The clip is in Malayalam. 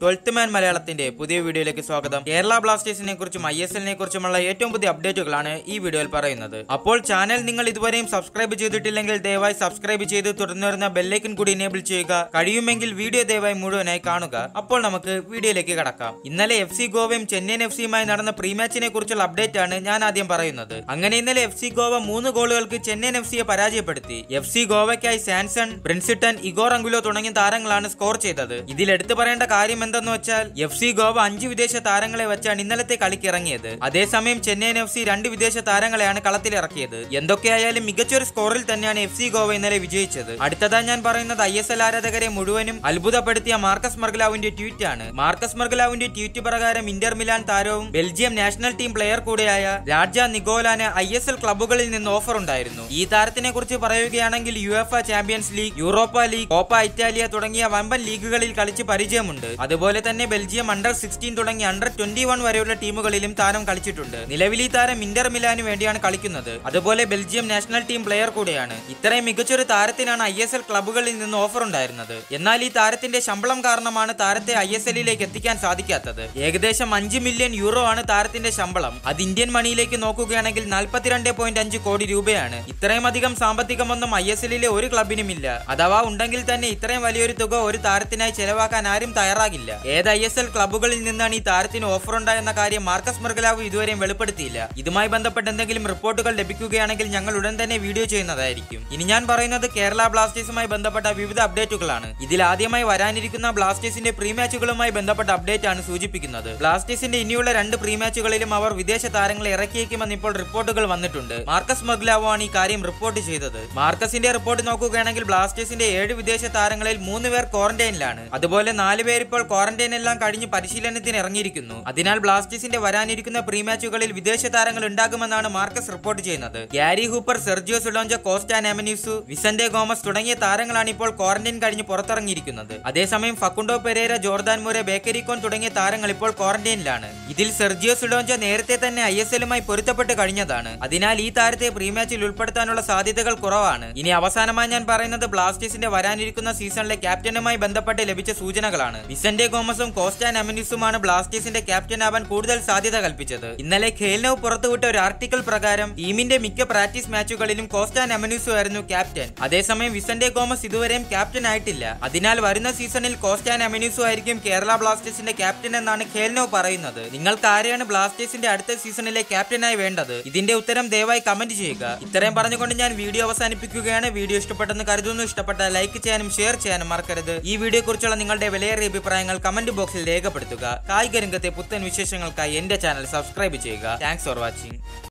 ട്വൽത്ത് മാൻ മലയാളത്തിന്റെ പുതിയ വീഡിയോയിലേക്ക് സ്വാഗതം കേരള ബ്ലാസ്റ്റേഴ്സിനെ കുറിച്ചും ഐ എസ് എല്ലിനെ കുറിച്ചുമുള്ള ഏറ്റവും പുതിയ അപ്ഡേറ്റുകളാണ് ഈ വീഡിയോയിൽ പറയുന്നത് അപ്പോൾ ചാനൽ നിങ്ങൾ ഇതുവരെയും സബ്സ്ക്രൈബ് ചെയ്തിട്ടില്ലെങ്കിൽ ദയവായി സബ്സ്ക്രൈബ് ചെയ്ത് തുടർന്ന് വരുന്ന ബെല്ലൈക്കൻ കൂടി എനേബിൾ ചെയ്യുക കഴിയുമെങ്കിൽ വീഡിയോ ദയവായി മുഴുവനായി കാണുക അപ്പോൾ നമുക്ക് വീഡിയോയിലേക്ക് കടക്കാം ഇന്നലെ എഫ് സി ഗോവയും ചെന്നൈയിൻ എഫ് സിയുമായി നടന്ന പ്രീ മാച്ചിനെ കുറിച്ചുള്ള അപ്ഡേറ്റ് ആണ് ഞാൻ ആദ്യം പറയുന്നത് അങ്ങനെ ഇന്നലെ എഫ് സി ഗോവ മൂന്ന് ഗോളുകൾക്ക് ചെന്നൈയിൻ എഫ് സിയെ പരാജയപ്പെടുത്തി എഫ് സി ഗോവയ്ക്കായി സാൻസൺ പ്രിൻസിട്ടൻ ഇഗോർ അങ്കുലോ തുടങ്ങിയ താരങ്ങളാണ് സ്കോർ ചെയ്തത് ഇതിൽ എടുത്തു പറയേണ്ട കാര്യം എന്തെന്ന് വെച്ചാൽ എഫ് സി ഗോവ അഞ്ച് വിദേശ താരങ്ങളെ വെച്ചാണ് ഇന്നലത്തെ കളിക്ക് ഇറങ്ങിയത് അതേസമയം ചെന്നൈയിൻ എഫ് സി രണ്ട് വിദേശ താരങ്ങളെയാണ് കളത്തിലിറക്കിയത് എന്തൊക്കെയായാലും മികച്ചൊരു സ്കോറിൽ തന്നെയാണ് എഫ് സി ഗോവ ഇന്നലെ വിജയിച്ചത് അടുത്തതായി ഞാൻ പറയുന്നത് ഐ എസ് എൽ ആരാധകരെ മുഴുവനും അത്ഭുതപ്പെടുത്തിയ മാർക്കസ് മർഗലാവിന്റെ ട്വീറ്റ് ആണ് മാർക്കസ് മർഗലാവിന്റെ ട്വീറ്റ് പ്രകാരം ഇന്റർ മിലാൻ താരവും ബെൽജിയം നാഷണൽ ടീം പ്ലെയർ കൂടെയായ രാജ നിഗോലാന് ഐ എസ് എൽ ക്ലബ്ബുകളിൽ നിന്ന് ഓഫർ ഉണ്ടായിരുന്നു ഈ താരത്തിനെ കുറിച്ച് പറയുകയാണെങ്കിൽ UEFA Champions League Europa League Coppa Italia തുടങ്ങിയ വമ്പൻ ലീഗുകളിൽ കളിച്ച് പരിചയമുണ്ട് അതുപോലെ തന്നെ ബെൽജിയം അണ്ടർ സിക്സ്റ്റീൻ തുടങ്ങി അണ്ടർ ട്വന്റി വൺ വരെയുള്ള ടീമുകളിലും താരം കളിച്ചിട്ടുണ്ട് നിലവിൽ ഈ താരം ഇന്റർ മിലാന് വേണ്ടിയാണ് കളിക്കുന്നത് അതുപോലെ ബെൽജിയം നാഷണൽ ടീം പ്ലെയർ കൂടെയാണ് ഇത്രയും മികച്ചൊരു താരത്തിനാണ് ഐ എസ് എൽ ക്ലബ്ബുകളിൽ നിന്ന് ഓഫർ ഉണ്ടായിരുന്നത് എന്നാൽ ഈ താരത്തിന്റെ ശമ്പളം കാരണമാണ് താരത്തെ ഐ എസ് എല്ലിലേക്ക് എത്തിക്കാൻ സാധിക്കാത്തത് ഏകദേശം അഞ്ച് മില്യൺ യൂറോ ആണ് താരത്തിന്റെ ശമ്പളം അത് ഇന്ത്യൻ മണിയിലേക്ക് നോക്കുകയാണെങ്കിൽ നാൽപ്പത്തിരണ്ട് പോയിന്റ് അഞ്ച് കോടി രൂപയാണ് ഇത്രയും അധികം സാമ്പത്തികമൊന്നും ഐ എസ് എല്ലിലെ ഒരു ക്ലബിനും ഇല്ല അഥവാ ഉണ്ടെങ്കിൽ തന്നെ ഇത്രയും വലിയൊരു തുക ഒരു താരത്തിനായി ചെലവാക്കാൻ ആരും തയ്യാറാകില്ല ഏത് ഐ എസ് എൽ ക്ലബ്ബുകളിൽ നിന്നാണ് ഈ താരത്തിന് ഓഫർ ഉണ്ടായെന്ന കാര്യം മാർക്കസ് മർഗലാവ് ഇതുവരെയും വെളിപ്പെടുത്തിയില്ല ഇതുമായി ബന്ധപ്പെട്ട് എന്തെങ്കിലും റിപ്പോർട്ടുകൾ ലഭിക്കുകയാണെങ്കിൽ ഞങ്ങൾ ഉടൻ തന്നെ വീഡിയോ ചെയ്യുന്നതായിരിക്കും ഇനി ഞാൻ പറയുന്നത് കേരള ബ്ലാസ്റ്റേഴ്സുമായി ബന്ധപ്പെട്ട വിവിധ അപ്ഡേറ്റുകളാണ് ഇതിൽ ആദ്യമായി വരാനിരിക്കുന്ന ബ്ലാസ്റ്റേഴ്സിന്റെ പ്രീ മാച്ചുകളുമായി ബന്ധപ്പെട്ട അപ്ഡേറ്റ് ആണ് സൂചിപ്പിക്കുന്നത് ബ്ലാസ്റ്റേഴ്സിന്റെ ഇനിയുള്ള രണ്ട് പ്രീ മാച്ചുകളിലും അവർ വിദേശ താരങ്ങളെ ഇറക്കിയേക്കുമെന്ന് ഇപ്പോൾ റിപ്പോർട്ടുകൾ വന്നിട്ടുണ്ട് മാർക്കസ് മഗ്ലാവോ ആണ് ഈ കാര്യം റിപ്പോർട്ട് ചെയ്തത് മാർക്കസിന്റെ റിപ്പോർട്ട് നോക്കുകയാണെങ്കിൽ ബ്ലാസ്റ്റേഴ്സിന്റെ ഏഴ് വിദേശ താരങ്ങളിൽ മൂന്ന് പേർ ക്വാറന്റൈനിലാണ് അതുപോലെ നാല് പേർ ഇപ്പോൾ ക്വാറന്റൈൻ എല്ലാം കഴിഞ്ഞ് പരിശീലനത്തിന് ഇറങ്ങിയിരിക്കുന്നു അതിനാൽ ബ്ലാസ്റ്റേഴ്സിന്റെ വരാനിരിക്കുന്ന പ്രീ മാച്ചുകളിൽ വിദേശ താരങ്ങൾ ഉണ്ടാകുമെന്നാണ് മാർക്കസ് റിപ്പോർട്ട് ചെയ്യുന്നത് Gary Hooper Sergio Cidoncha Costa Nhamoinesu Vicente Gomez തുടങ്ങിയ താരങ്ങളാണ് ഇപ്പോൾ ക്വാറന്റൈൻ കഴിഞ്ഞ് പുറത്തിറങ്ങിയിരിക്കുന്നത് അതേസമയം Facundo Pereyra Jordan Murray Bakary Kone തുടങ്ങിയ താരങ്ങൾ ഇപ്പോൾ ക്വാറന്റൈനിലാണ് ഇതിൽ സെർജിയോ സുലോഞ്ച നേരത്തെ തന്നെ ഐ എസ് എല്ലുമായി പൊരുത്തപ്പെട്ട് കഴിഞ്ഞതാണ് അതിനാൽ ഈ താരത്തെ പ്രീ മാച്ചിൽ ഉൾപ്പെടുത്താനുള്ള സാധ്യതകൾ കുറവാണ് ഇനി അവസാനമായി ഞാൻ പറയുന്നത് ബ്ലാസ്റ്റേഴ്സിന്റെ വരാനിരിക്കുന്ന സീസണിലെ ക്യാപ്റ്റനുമായി ബന്ധപ്പെട്ട് ലഭിച്ച സൂചനകളാണ് വിസന്റെ ഗോമസും കോസ്റ്റാൻ അമിനിസുമാണ് ബ്ലാസ്റ്റേഴ്സിന്റെ ക്യാപ്റ്റനാവാൻ കൂടുതൽ സാധ്യത കൽപ്പിച്ചത് ഇന്നലെ ഖേൽനവ് പുറത്തുവിട്ട ഒരു ആർട്ടിക്കിൾ പ്രകാരം ടീമിന്റെ മിക്ക പ്രാക്ടീസ് മാച്ചുകളിലും കോസ്റ്റാൻ അമിനിസു ആയിരുന്നു ക്യാപ്റ്റൻ അതേസമയം വിസന്റെ ഗോമസ് ഇതുവരെയും ക്യാപ്റ്റൻ ആയിട്ടില്ല അതിനാൽ വരുന്ന സീസണിൽ കോസ്റ്റാൻ അമിനിസു ആയിരിക്കും കേരള ബ്ലാസ്റ്റേഴ്സിന്റെ ക്യാപ്റ്റൻ എന്നാണ് ഖേൽനവ് പറയുന്നത് നിങ്ങൾക്ക് ആരെയാണ് ബ്ലാസ്റ്റേഴ്സിന്റെ അടുത്ത സീസണിലെ ക്യാപ്റ്റനായി വേണ്ടത് ഇതിന്റെ ഉത്തരം ദയവായി കമന്റ് ചെയ്യുക ഇത്രയും പറഞ്ഞുകൊണ്ട് ഞാൻ വീഡിയോ അവസാനിപ്പിക്കുകയാണ് വീഡിയോ ഇഷ്ടപ്പെട്ടെന്ന് കരുതുന്നു ഇഷ്ടപ്പെട്ട ലൈക്ക് ചെയ്യാനും ഷെയർ ചെയ്യാനും മറക്കരുത് ഈ വീഡിയോ കുറിച്ചുള്ള നിങ്ങളുടെ വിലയേറിയ അഭിപ്രായങ്ങൾ കമന്റ് ബോക്സിൽ രേഖപ്പെടുത്തുക കായിക രംഗത്തെ പുത്തൻ വിശേഷങ്ങൾക്കായി എന്റെ ചാനൽ സബ്സ്ക്രൈബ് ചെയ്യുക താങ്ക്സ് ഫോർ വാച്ചിങ്